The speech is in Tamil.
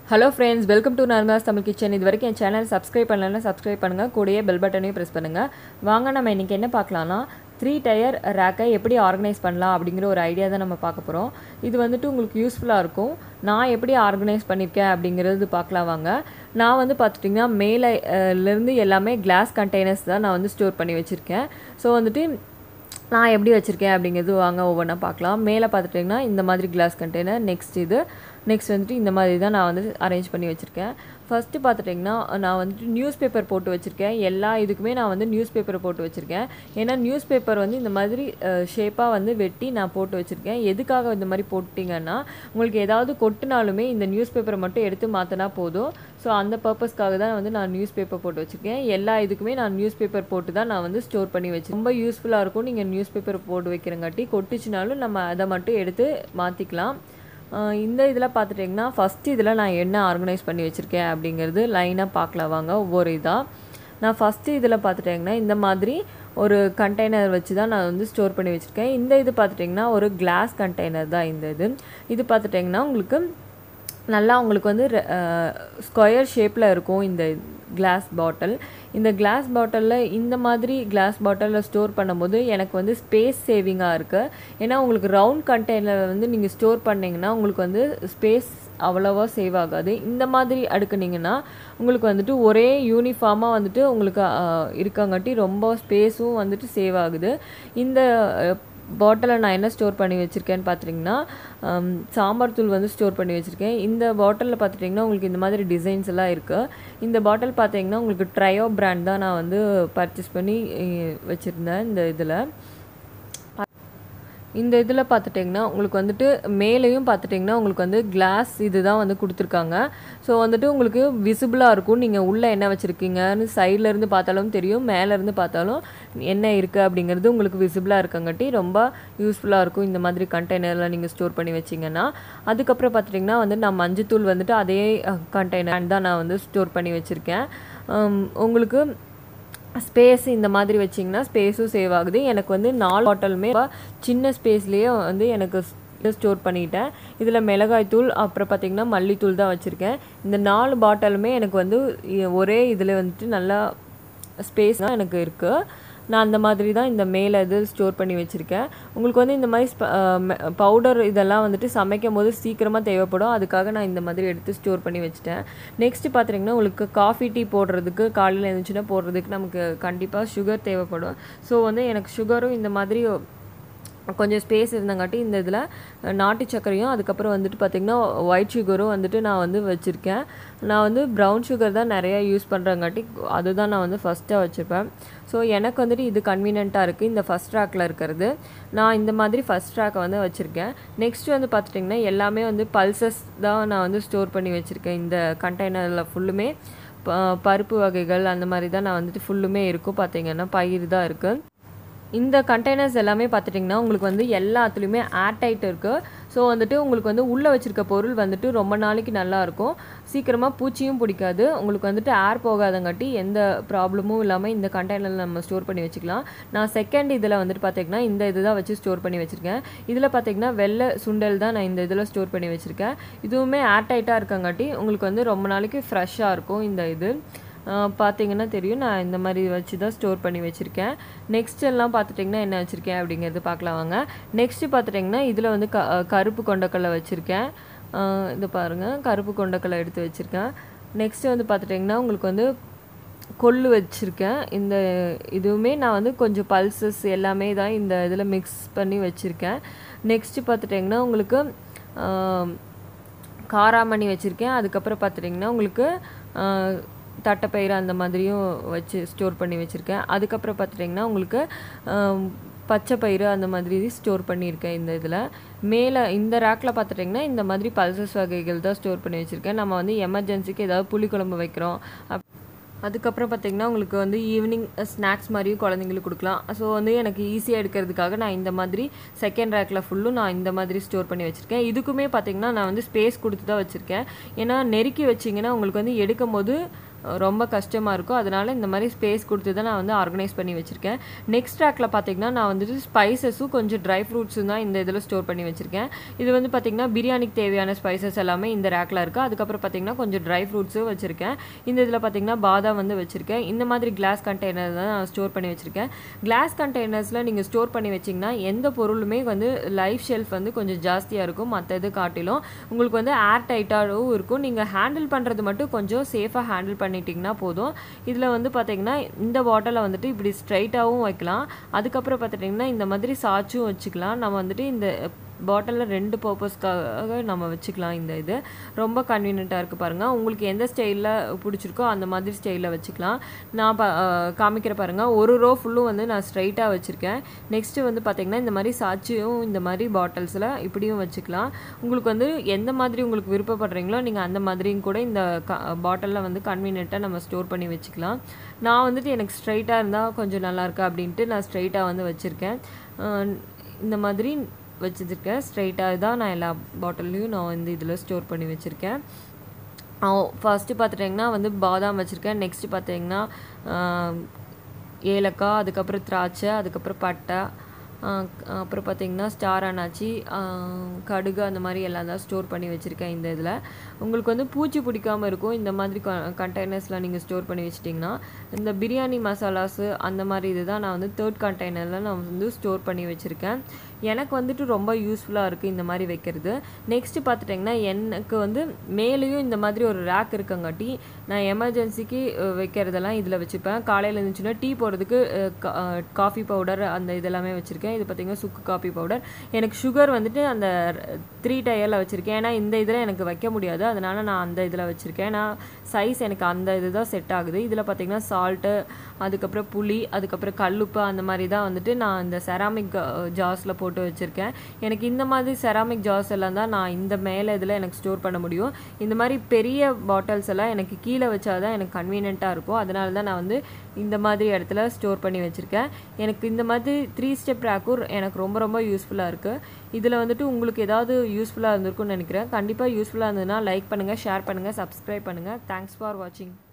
hello friends welcome to Narmada's Tamil kitchen இது வரைக்கும் என் சேனல் சப்ஸ்கிரைப் பண்ணலன்னா சப்ஸ்கிரைப் பண்ணுங்கள் கூடயே பெல் பட்டனையும் ப்ரெஸ் பண்ணுங்கள் வாங்க நம்ம இன்றைக்கி என்ன பார்க்கலாம்னா த்ரீ டயர் ரேக்கை எப்படி ஆர்கனைஸ் பண்ணலாம் அப்படிங்கிற ஒரு ஐடியா தான் நம்ம பார்க்க போகிறோம் இது வந்துட்டு உங்களுக்கு யூஸ்ஃபுல்லாக இருக்கும் நான் எப்படி ஆர்கனைஸ் பண்ணியிருக்கேன் அப்படிங்கிறது பார்க்கலாம் வாங்க நான் வந்து பார்த்துட்டிங்கன்னா மேலே அஹ், இருந்து எல்லாமே கிளாஸ் கண்டெய்னர்ஸ் தான் நான் வந்து ஸ்டோர் பண்ணி வச்சுருக்கேன் ஸோ வந்துட்டு நான் எப்படி வச்சுருக்கேன் அப்படிங்கிறது வாங்க ஒவ்வொன்றா பார்க்கலாம் மேலே பார்த்துட்டிங்கன்னா இந்த மாதிரி கிளாஸ் கண்டெய்னர் நெக்ஸ்ட் இது நெக்ஸ்ட் வந்துட்டு இந்த மாதிரி தான் நான் வந்து அரேஞ்ச் பண்ணி வச்சுருக்கேன் ஃபஸ்ட்டு பார்த்துட்டிங்கன்னா நான் வந்துட்டு நியூஸ் பேப்பர் போட்டு வச்சுருக்கேன் எல்லா இதுக்குமே நான் வந்து நியூஸ் பேப்பர் போட்டு வச்சுருக்கேன் ஏன்னா நியூஸ் பேப்பர் வந்து இந்த மாதிரி ஷேப்பாக வந்து வெட்டி நான் போட்டு வச்சுருக்கேன் எதுக்காக இந்த மாதிரி போட்டிங்கன்னா உங்களுக்கு ஏதாவது கொட்டினாலுமே இந்த நியூஸ் பேப்பரை மட்டும் எடுத்து மாற்றினா போதும் ஸோ அந்த பர்பஸ்க்காக தான் வந்து நான் நியூஸ் பேப்பர் போட்டு வச்சுருக்கேன் எல்லா இதுக்குமே நான் நியூஸ் பேப்பர் போட்டு தான் நான் வந்து ஸ்டோர் பண்ணி வச்சு ரொம்ப யூஸ்ஃபுல்லாக இருக்கும் நீங்கள் நியூஸ் பேப்பர் போட்டு வைக்கிறங்காட்டி கொட்டிச்சுனாலும் நம்ம அதை மட்டும் எடுத்து மாற்றிக்கலாம் ஆஹ் இந்த இதில் பார்த்துட்டிங்கன்னா ஃபஸ்ட்டு இதில் நான் என்ன ஆர்கனைஸ் பண்ணி வச்சுருக்கேன் அப்படிங்கிறது லைனாக பார்க்கலாம் வாங்க ஒவ்வொரு இதாக நான் ஃபஸ்ட்டு இதில் பார்த்துட்டிங்கன்னா இந்த மாதிரி ஒரு கண்டெய்னர் வச்சு தான் நான் வந்து ஸ்டோர் பண்ணி வச்சுருக்கேன் இந்த இது பார்த்துட்டிங்கன்னா ஒரு கிளாஸ் கண்டெய்னர் தான் இந்த இது இது பார்த்துட்டிங்கன்னா உங்களுக்கு நல்லா உங்களுக்கு வந்து ஸ்கொயர் ஷேப்பில் இருக்கும் இந்த கிளாஸ் பாட்டில் இந்த கிளாஸ் பாட்டிலில் இந்த மாதிரி கிளாஸ் பாட்டிலில் ஸ்டோர் பண்ணும்போது எனக்கு வந்து ஸ்பேஸ் சேவிங்காக இருக்குது ஏன்னா உங்களுக்கு ரவுண்ட் கண்டெய்னர் வந்து நீங்கள் ஸ்டோர் பண்ணிங்கன்னா உங்களுக்கு வந்து ஸ்பேஸ் அவ்வளோவா சேவ் ஆகாது இந்த மாதிரி அடுக்குனீங்கன்னா உங்களுக்கு வந்துட்டு ஒரே யூனிஃபார்மாக வந்துட்டு உங்களுக்கு அஹ், இருக்கங்காட்டி ரொம்ப ஸ்பேஸும் வந்துட்டு சேவ் ஆகுது இந்த அஹ், பாட்டிலை நான் என்ன ஸ்டோர் பண்ணி வச்சுருக்கேன்னு பார்த்துட்டிங்கன்னா ஹம், சாம்பார் தூள் வந்து ஸ்டோர் பண்ணி வச்சுருக்கேன் இந்த பாட்டிலில் பார்த்துட்டிங்கன்னா உங்களுக்கு இந்த மாதிரி டிசைன்ஸ் எல்லாம் இருக்குது இந்த பாட்டில் பார்த்தீங்கன்னா உங்களுக்கு ட்ரையோ பிராண்ட் தான் நான் வந்து பர்ச்சேஸ் பண்ணி அஹ், வச்சுருந்தேன் இந்த இதில் இந்த இதில் பார்த்துட்டிங்கன்னா உங்களுக்கு வந்துட்டு மேலேயும் பார்த்துட்டிங்கன்னா உங்களுக்கு வந்து கிளாஸ் இது தான் வந்து கொடுத்துருக்காங்க ஸோ வந்துட்டு உங்களுக்கு விசிபிளாக இருக்கும் நீங்கள் உள்ளே என்ன வச்சுருக்கீங்கன்னு சைடில் இருந்து பார்த்தாலும் தெரியும் மேலே இருந்து பார்த்தாலும் என்ன இருக்குது அப்படிங்கிறது உங்களுக்கு விசிபிளாக இருக்கங்காட்டி ரொம்ப யூஸ்ஃபுல்லாக இருக்கும் இந்த மாதிரி கண்டெய்னரில் நீங்கள் ஸ்டோர் பண்ணி வச்சிங்கன்னா அதுக்கப்புறம் பார்த்துட்டிங்கன்னா வந்து நான் மஞ்சத்தூள் வந்துட்டு அதே கண்டெய்னர் தான் நான் வந்து ஸ்டோர் பண்ணி வச்சுருக்கேன் உங்களுக்கு ஸ்பேஸ் இந்த மாதிரி வச்சிங்கன்னா ஸ்பேஸும் சேவ் ஆகுது எனக்கு வந்து நாலு பாட்டிலுமே சின்ன ஸ்பேஸ்லேயே வந்து எனக்கு ஸ்டோர் பண்ணிட்டேன் இதில் மிளகாய் தூள் அப்புறம் பார்த்திங்கன்னா மல்லித்தூள் தான் வச்சுருக்கேன் இந்த நாலு பாட்டிலுமே எனக்கு வந்து இ- ஒரே இதில் வந்துட்டு நல்லா ஸ்பேஸ் தான் எனக்கு இருக்குது நான் அந்த மாதிரி தான் இந்த மேலே இது ஸ்டோர் பண்ணி வச்சுருக்கேன் உங்களுக்கு வந்து இந்த மாதிரி பவுடர் இதெல்லாம் வந்துட்டு சமைக்கும் போது சீக்கிரமாக தேவைப்படும் அதுக்காக நான் இந்த மாதிரி எடுத்து ஸ்டோர் பண்ணி வச்சுட்டேன் நெக்ஸ்ட் பார்த்துட்டிங்கன்னா உங்களுக்கு காஃபி டீ போடுறதுக்கு காலையில் எழுந்துச்சுன்னா போடுறதுக்கு நமக்கு கண்டிப்பாக சுகர் தேவைப்படும் ஸோ வந்து எனக்கு சுகரும் இந்த மாதிரி கொஞ்சம் ஸ்பேஸ் இருந்தங்காட்டி இந்த இதில் நாட்டு சர்க்கரையும் அதுக்கப்புறம் வந்துட்டு பார்த்திங்கன்னா ஒயிட் சுகரும் வந்துட்டு நான் வந்து வச்சுருக்கேன் நான் வந்து ப்ரௌன் சுகர் தான் நிறையா யூஸ் பண்ணுறங்காட்டி அதுதான் நான் வந்து ஃபஸ்ட்டாக வச்சுருப்பேன் ஸோ எனக்கு வந்துட்டு இது கன்வீனியண்ட்டாக இருக்குது இந்த ஃபஸ்ட் ட்ராக்கில் இருக்கிறது நான் இந்த மாதிரி ஃபஸ்ட் ட்ராக்கை வந்து வச்சுருக்கேன் நெக்ஸ்ட் வந்து பார்த்துட்டிங்கன்னா எல்லாமே வந்து பல்சஸ் தான் நான் வந்து ஸ்டோர் பண்ணி வச்சுருக்கேன் இந்த கண்டெய்னரில் ஃபுல்லுமே ப- பருப்பு வகைகள் அந்த மாதிரி தான் நான் வந்துட்டு ஃபுல்லுமே இருக்கும் பார்த்தீங்கன்னா பயிர் தான் இருக்குது இந்த கண்டெய்னர்ஸ் எல்லாமே பார்த்துட்டிங்கன்னா உங்களுக்கு வந்து எல்லாத்துலேயுமே ஏர் டைட் இருக்குது ஸோ வந்துட்டு உங்களுக்கு வந்து உள்ளே வச்சுருக்க பொருள் வந்துட்டு ரொம்ப நாளைக்கு நல்லா இருக்கும் சீக்கிரமாக பூச்சியும் பிடிக்காது உங்களுக்கு வந்துட்டு ஏர் போகாதங்காட்டி எந்த ப்ராப்ளமும் இல்லாமல் இந்த கண்டெய்னரில் நம்ம ஸ்டோர் பண்ணி வச்சுக்கலாம் நான் செகண்ட் இதில் வந்துட்டு பார்த்திங்கன்னா இந்த இது தான் வச்சு ஸ்டோர் பண்ணி வச்சுருக்கேன் இதில் பார்த்திங்கன்னா வெள்ளை சுண்டல் தான் நான் இந்த இதில் ஸ்டோர் பண்ணி வச்சுருக்கேன் இதுவுமே ஏர் டைட்டாக இருக்கங்காட்டி உங்களுக்கு வந்து ரொம்ப நாளைக்கு ஃப்ரெஷ்ஷாக இருக்கும் இந்த இது ஆஹ் பார்த்தீங்கன்னா தெரியும் நான் இந்த மாதிரி வச்சு தான் ஸ்டோர் பண்ணி வச்சுருக்கேன் நெக்ஸ்ட் எல்லாம் பார்த்துட்டிங்கன்னா என்ன வச்சுருக்கேன் அப்படிங்கிறது பார்க்கலாம் வாங்க நெக்ஸ்ட்டு பார்த்துட்டிங்கன்னா இதில் வந்து க அஹ் கருப்பு கொண்டக்கடலை வச்சுருக்கேன் ஆஹ் இது பாருங்கள் கருப்பு கொண்டக்கடலை எடுத்து வச்சுருக்கேன் நெக்ஸ்ட்டு வந்து பார்த்துட்டிங்கன்னா உங்களுக்கு வந்து கொள்ளு வச்சுருக்கேன் இந்த இதுவுமே நான் வந்து கொஞ்சம் பல்சஸ் எல்லாமே தான் இந்த இதில் மிக்ஸ் பண்ணி வச்சுருக்கேன் நெக்ஸ்ட்டு பார்த்துட்டிங்கன்னா உங்களுக்கு ஆஹ் காராமணி வச்சுருக்கேன் அதுக்கப்புறம் பார்த்துட்டிங்கன்னா உங்களுக்கு ஆஹ், தட்டைப்பயிறு அந்த மாதிரியும் வச்சு ஸ்டோர் பண்ணி வச்சுருக்கேன் அதுக்கப்புறம் பார்த்துட்டிங்கன்னா உங்களுக்கு ஆம், பச்சை பயிறு அந்த மாதிரி ஸ்டோர் பண்ணியிருக்கேன் இந்த இதில் மேலே இந்த ரேக்கில் பார்த்துட்டிங்கன்னா இந்த மாதிரி பல்சஸ் வகைகள் தான் ஸ்டோர் பண்ணி வச்சுருக்கேன் நம்ம வந்து எமர்ஜென்சிக்கு ஏதாவது புளிக்குழம்பு வைக்கிறோம் அப் அதுக்கப்புறம் பார்த்திங்கன்னா உங்களுக்கு வந்து ஈவினிங் ஸ்நாக்ஸ் மாதிரியும் குழந்தைங்களுக்கு கொடுக்கலாம் ஸோ வந்து எனக்கு ஈஸியாக எடுக்கிறதுக்காக நான் இந்த மாதிரி செகண்ட் ரேக்கில் ஃபுல்லும் நான் இந்த மாதிரி ஸ்டோர் பண்ணி வச்சுருக்கேன் இதுக்குமே பார்த்திங்கன்னா நான் வந்து ஸ்பேஸ் கொடுத்து தான் வச்சுருக்கேன் ஏன்னா நெருக்கி வச்சிங்கன்னா உங்களுக்கு வந்து எடுக்கும் போது ரொம்ப கஷ்டமாக இருக்கும் அதனால இந்த மாதிரி ஸ்பேஸ் கொடுத்து தான் நான் வந்து ஆர்கனைஸ் பண்ணி வச்சுருக்கேன் நெக்ஸ்ட் ரேக்கில் பார்த்தீங்கன்னா நான் வந்துட்டு ஸ்பைசஸும் கொஞ்சம் ட்ரை ஃப்ரூட்ஸும் தான் இந்த இதில் ஸ்டோர் பண்ணி வச்சுருக்கேன் இது வந்து பார்த்திங்கன்னா பிரியாணிக்கு தேவையான ஸ்பைசஸ் எல்லாமே இந்த ரேக்கில் இருக்குது அதுக்கப்புறம் பார்த்திங்கன்னா கொஞ்சம் ட்ரை ஃப்ரூட்ஸும் வச்சுருக்கேன் இந்த இதில் பார்த்திங்கன்னா பாதாம் வந்து வச்சுருக்கேன் இந்த மாதிரி கிளாஸ் கண்டெய்னர் தான் நான் ஸ்டோர் பண்ணி வச்சுருக்கேன் கிளாஸ் கண்டெய்னர்ஸில் நீங்கள் ஸ்டோர் பண்ணி வச்சிங்கன்னா எந்த பொருளுமே வந்து லைஃப் ஷெல்ஃப் வந்து கொஞ்சம் ஜாஸ்தியாக இருக்கும் மற்ற இது காட்டிலும் உங்களுக்கு வந்து ஏர் டைட்டாகவும் இருக்கும் நீங்கள் ஹேண்டில் பண்ணுறது மட்டும் கொஞ்சம் சேஃபாக ஹேண்டில் பண்ணிட்டீங்கன்னா போதும் இதில் வந்து பார்த்தீங்கன்னா இந்த பாட்டிலை வந்துட்டு இப்படி ஸ்ட்ரைட்டாகவும் வைக்கலாம் அதுக்கப்புறம் பார்த்துட்டிங்கன்னா இந்த மாதிரி சாச்சும் வச்சுக்கலாம் நம்ம வந்துட்டு இந்த பாட்டிலில் ரெண்டு பர்பஸ்க்காக நம்ம வச்சுக்கலாம் இந்த இது ரொம்ப கன்வீனியண்ட்டாக இருக்குது பாருங்கள் உங்களுக்கு எந்த ஸ்டைலில் பிடிச்சிருக்கோ அந்த மாதிரி ஸ்டைலில் வச்சுக்கலாம் நான் பா காமிக்கிற பாருங்கள் ஒரு ரோ ஃபுல்லும் வந்து நான் ஸ்ட்ரைட்டாக வச்சுருக்கேன் நெக்ஸ்ட்டு வந்து பார்த்திங்கன்னா இந்த மாதிரி சாட்சியும் இந்த மாதிரி பாட்டில்ஸில் இப்படியும் வச்சுக்கலாம் உங்களுக்கு வந்து எந்த மாதிரி உங்களுக்கு விருப்பப்படுறீங்களோ நீங்கள் அந்த மாதிரியும் கூட இந்த க பாட்டிலில் வந்து கன்வீனியண்ட்டாக நம்ம ஸ்டோர் பண்ணி வச்சுக்கலாம் நான் வந்துட்டு எனக்கு ஸ்ட்ரைட்டாக இருந்தால் கொஞ்சம் நல்லாயிருக்கா அப்படின்ட்டு நான் ஸ்ட்ரைட்டாக வந்து வச்சுருக்கேன் இந்த மாதிரி வச்சுருக்கேன் ஸ்ட்ரைட்டாக தான் நான் எல்லா பாட்டில்லையும் நான் வந்து இதில் ஸ்டோர் பண்ணி வச்சுருக்கேன் ஃபஸ்ட்டு பார்த்துட்டிங்கன்னா வந்து பாதாம் வச்சுருக்கேன் நெக்ஸ்ட்டு பார்த்தீங்கன்னா ஏலக்காய் அதுக்கப்புறம் திராட்சை அதுக்கப்புறம் பட்டை அப்புறம் பார்த்திங்கன்னா ஸ்டார் அனாச்சி கடுகு அந்த மாதிரி எல்லாம் தான் ஸ்டோர் பண்ணி வச்சுருக்கேன் இந்த இதில் உங்களுக்கு வந்து பூச்சி பிடிக்காமல் இருக்கும் இந்த மாதிரி க கண்டெய்னர்ஸில் நீங்கள் ஸ்டோர் பண்ணி வச்சிட்டிங்கன்னா இந்த பிரியாணி மசாலாஸு அந்த மாதிரி இது தான் நான் வந்து தேர்ட் கண்டெய்னரில் நான் வந்து ஸ்டோர் பண்ணி வச்சுருக்கேன் எனக்கு வந்துட்டு ரொம்ப யூஸ்ஃபுல்லாக இருக்குது இந்த மாதிரி வைக்கிறது நெக்ஸ்ட்டு பார்த்துட்டிங்கன்னா எனக்கு வந்து மேலேயும் இந்த மாதிரி ஒரு ரேக் இருக்கங்காட்டி நான் எமர்ஜென்சிக்கு வைக்கிறதெல்லாம் இதில் வச்சுப்பேன் காலையில் இருந்துச்சுன்னா டீ போடுறதுக்கு காஃபி பவுடர் அந்த இதெல்லாமே வச்சுருக்கேன் இது பார்த்திங்கன்னா சுக்கு காஃபி பவுடர் எனக்கு சுகர் வந்துட்டு அந்த த்ரீ டயரில் வச்சுருக்கேன் ஏன்னா இந்த இதில் எனக்கு வைக்க முடியாது அதனால் நான் அந்த இதில் வச்சுருக்கேன் நான் சைஸ் எனக்கு அந்த இது தான் செட் ஆகுது இதில் பார்த்திங்கன்னா சால்ட்டு அதுக்கப்புறம் புளி அதுக்கப்புறம் கல்லுப்பு அந்த மாதிரி தான் வந்துட்டு நான் இந்த செராமிக் ஜார்ஸில் போட்டு வச்சுருக்கேன் எனக்கு இந்த மாதிரி செராமிக் ஜார்ஸ் எல்லாம் தான் நான் இந்த மேலே இதில் எனக்கு ஸ்டோர் பண்ண முடியும் இந்த மாதிரி பெரிய பாட்டில்ஸ் எல்லாம் எனக்கு கீழே வச்சா தான் எனக்கு கன்வீனியண்ட்டாக இருக்கும் அதனால தான் நான் வந்து இந்த மாதிரி இடத்துல ஸ்டோர் பண்ணி வச்சுருக்கேன் எனக்கு இந்த மாதிரி த்ரீ ஸ்டெப் ரேக்கும் எனக்கு ரொம்ப ரொம்ப யூஸ்ஃபுல்லாக இருக்குது இதில் வந்துட்டு உங்களுக்கு ஏதாவது யூஸ்ஃபுல்லாக இருந்திருக்கும்னு நினைக்கிறேன் கண்டிப்பாக யூஸ்ஃபுல்லாக இருந்ததுன்னா லைக் பண்ணுங்கள் ஷேர் பண்ணுங்கள் சப்ஸ்கிரைப் பண்ணுங்கள் தேங்க்ஸ் ஃபார் வாட்சிங்